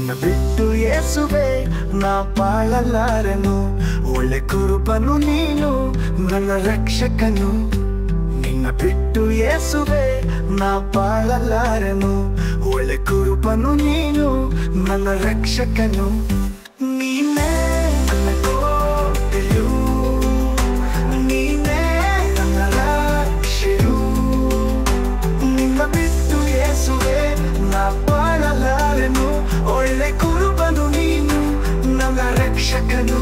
ನಿನ್ನ ಬಿಟ್ಟು ಏಸುವೆ ನಾ ಬಾಳಲಾರೆನು ಒಳ್ಳೆ ಕುರುಬನು ನೀನು ನನ್ನ ರಕ್ಷಕನು ನಿನ್ನ ಬಿಟ್ಟು ಏಸುವೆ ನಾ ಬಾಳಲಾರೆನು ಒಳ್ಳೆ ಕುರುಬನು ನೀನು ನನ್ನ ರಕ್ಷಕನು ನೀನೇ ನನ್ನ ಕೋಟೆಯು ನೀನೇ ನನ್ನ ರಕ್ಷೆಯು ನಿನ್ನ ಬಿಟ್ಟು ಏಸುವೆ ನಾ ಬಾಳಲಾರೆನು ಒಳ್ಳೆ ಕುರುಬನು ನೀನು ನನ್ನ ರಕ್ಷಕನು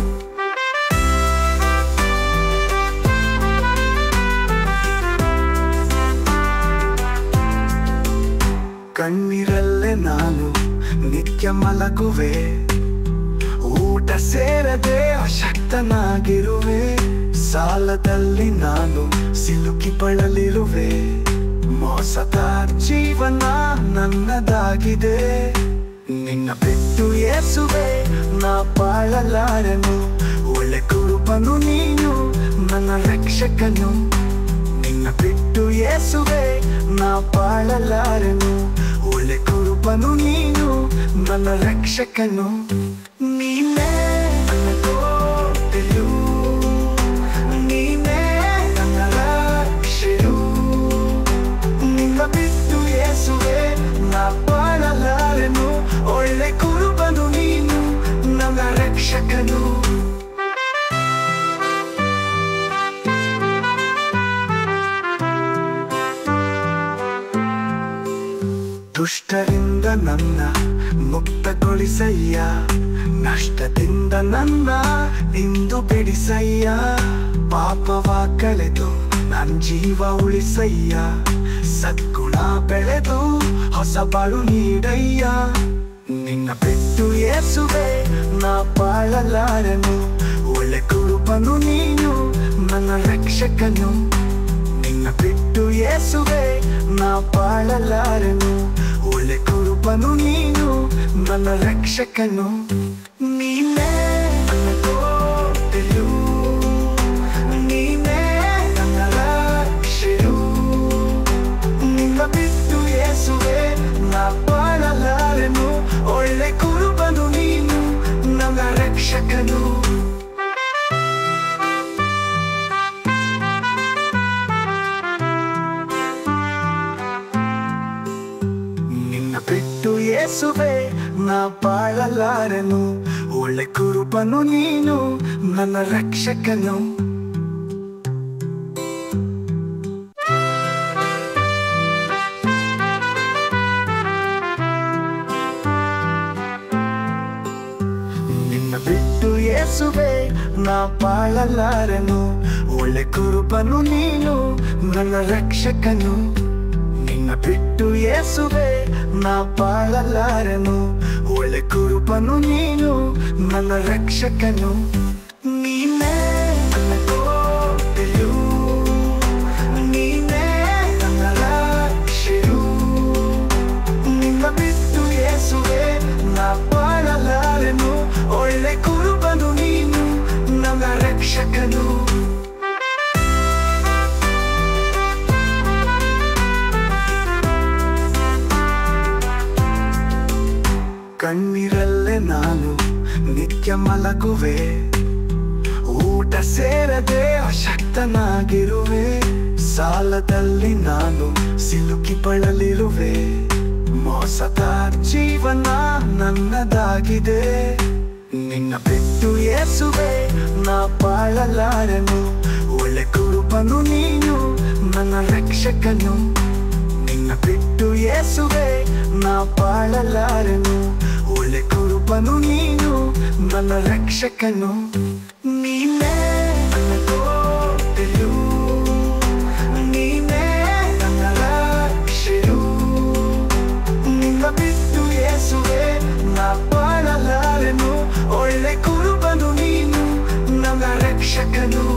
ಕಣ್ಣೀರಲ್ಲೇ ನಾನು ನಿತ್ಯ ಮಲಗುವೆ ಊಟ ಸೇರದೆ ಅಶಕ್ತನಾಗಿರುವೆ ಸಾಲದಲ್ಲಿ ನಾನು ಸಿಲುಕಿ ಬಳಲಿರುವೆ ಮೋಸದ ಜೀವನ ನನ್ನದಾಗಿದೆ ನಿನ್ನ ಬಿಟ್ಟು ಏಸುವೆ ನಾ ಬಾಳಲಾರೆನು ಒಳ್ಳೆ ಕುರುಬನು ನೀನು ನನ್ನ ರಕ್ಷಕನು ನಿನ್ನ ಬಿಟ್ಟು ಏಸುವೆ ನಾ ಬಾಳಲಾರೆನು ಒಳ್ಳೆ ಕುರುಬನು ನೀನು ನನ್ನ ರಕ್ಷಕನು ನೀನೇ ನನ್ನ ಕೋಟೆಯು ನೀನೇ ನನ್ನ ರಕ್ಷೆಯು ನಿನ್ನ ಬಿಟ್ಟು ಏಸುವೆ ನಾ ಬಾಳಲಾರೆನು ಒಳ್ಳೆ ಕುರುಬನು ನೀನು ನನ್ನ ರಕ್ಷಕನು ದುಷ್ಟರಿಂದ ನನ್ನ ಮುಕ್ತಗೊಳಿಸಯ್ಯ ನಷ್ಟದಿಂದ ನನ್ನ ಇಂದು ಬಿಡಿಸಯ್ಯ ಪಾಪವ ಕಳೆದು ನನ್ನ ಜೀವ ಉಳಿಸಯ್ಯ ಸದ್ಗುಣ ಬೆಳೆದು ಹೊಸ ಬಾಳು ನೀಡಯ್ಯ ನಿನ್ನ ಬಿಟ್ಟು ಏಸುವೆ ನಾ ಬಾಳಲಾರೆನು ಒಳ್ಳೆ ಕುರುಬನು ನೀನು ನನ್ನ ರಕ್ಷಕನು ನಿನ್ನ ಬಿಟ್ಟು ಏಸುವೆ ನಾ ಬಾಳಲಾರೆನು ಒಳ್ಳೆ ಕುರುಬನು ನೀನು ನನ್ನ ರಕ್ಷಕನು ನೀನೇ ನನ್ನ ಕೋಟೆಯು ನೀನೇ ನನ್ನ ರಕ್ಷೆಯು ನಿನ್ನ ಬಿಟ್ಟು ಏಸುವೆ ನಾ ಬಾಳಲಾರೆನು ಒಳ್ಳೆ ಕುರುಬನು ನೀನು ನನ್ನ ರಕ್ಷಕನು ನಿನ್ನ ಬಿಟ್ಟು ಏಸುವೆ ನಾ ಬಾಳಲಾರೆನು ಒಳ್ಳೆ ಕುರುಬನು ನೀನು ನನ್ನ ರಕ್ಷಕನು ನಿನ್ನ ಬಿಟ್ಟು ಏಸುವೆ ನಾ ಬಾಳಲಾರೆನು ಒಳ್ಳೆ ಕುರುಬನು ನೀನು ನನ್ನ ರಕ್ಷಕನು ನಿನ್ನ ಬಿಟ್ಟು ಏಸುವೆ ನಾ ಬಾಳಲಾರೆನು ಒಳ್ಳೆ ಕುರುಬನು ನೀನು ನನ್ನ ರಕ್ಷಕನು ನೀನೇ ನನ್ನ ಕೋಟೆಯು ನೀನೇ ನನ್ನ ರಕ್ಷೆಯು ನಿನ್ನ ಬಿಟ್ಟು ಏಸುವೆ ನಾ ಬಾಳಲಾರೆನು ಒಳ್ಳೆ ಕುರುಬನು ನೀನು ನನ್ನ ರಕ್ಷಕನು ಕಣ್ಣೀರಲ್ಲೇ ನಾನು ನಿತ್ಯ ಮಲಗುವೆ ಊಟ ಸೇರದೆ ಅಶಕ್ತನಾಗಿರುವೆ ಸಾಲದಲ್ಲಿ ನಾನು ಸಿಲುಕಿ ಬಳಲಿರುವೆ ಮೋಸದ ಜೀವನ ನನ್ನದಾಗಿದೆ ನಿನ್ನ ಬಿಟ್ಟು ಏಸುವೆ ನಾ ಬಾಳಲಾರೆನು ಒಳ್ಳೆ ಕುರುಬನು ನೀನು ನನ್ನ ರಕ್ಷಕನು ನಿನ್ನ ಬಿಟ್ಟು ಏಸುವೆ ನಾ ಬಾಳಲಾರೆನು ಒಳ್ಳೆ ಕುರುಬನು ನೀನು ನನ್ನ ರಕ್ಷಕನು ನೀನೇ ನನ್ನ ಕೋಟೆಯು ನೀನೇ ನನ್ನ ರಕ್ಷೆಯು ನಿನ್ನ ಬಿಟ್ಟು ಏಸುವೆ ನಾ ಬಾಳಲಾರೆನು ಒಳ್ಳೆ ಕುರುಬನು ನೀನು ನನ್ನ ರಕ್ಷಕನು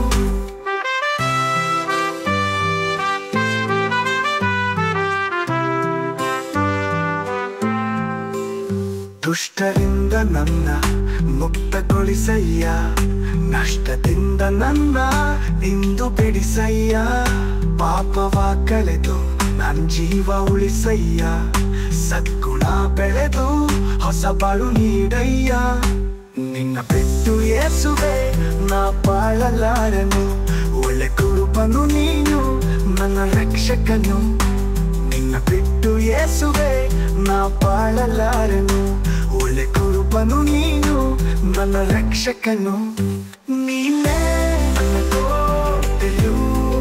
ದುಷ್ಟರಿಂದ ನನ್ನ ಮುಕ್ತಗೊಳಿಸಯ್ಯ ನಷ್ಟದಿಂದ ನನ್ನ ಇಂದು ಬಿಡಿಸಯ್ಯ ಪಾಪವ ಕಳೆದು ನನ್ನ ಜೀವ ಉಳಿಸಯ್ಯ ಸದ್ಗುಣ ಬೆಳೆದು ಹೊಸ ಬಾಳು ನೀಡಯ್ಯ ನಿನ್ನ ಬಿಟ್ಟು ಯೇಸುವೆ ನಾ ಬಾಳಲಾರನು ಒಳ್ಳೆ ಕುರುಬನು ನೀನು ನನ್ನ ರಕ್ಷಕನು ನಿನ್ನ ಬಿಟ್ಟು ಯೇಸುವೆ ನಾ ಬಾಳಲಾರನು ಒಳ್ಳೆ ಕುರುಬನು ನೀನು ನನ್ನ ರಕ್ಷಕನು ನೀನೇ ನನ್ನ ಕೋಟೆಯು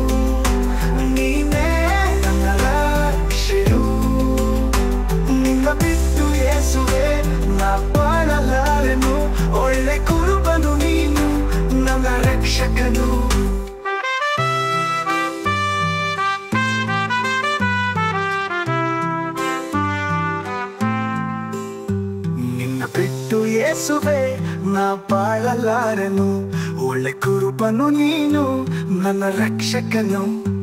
ನೀನೇ ನನ್ನ ರಕ್ಷೆಯು ನಿನ್ನ ಬಿಟ್ಟು ಯೇಸುವೆ ನಾ ಬಾಳಲಾರೆನು ಒಳ್ಳೆ ಕುರುಬನು ನೀನು ನನ್ನ ರಕ್ಷಕನು ನಿನ್ನ ಬಿಟ್ಟು ಯೇಸುವೆ ನಾ ಬಾಳಲಾರೆನು ಒಳ್ಳೆ ಕುರುಬನು ನೀನು ನನ್ನ ರಕ್ಷಕನು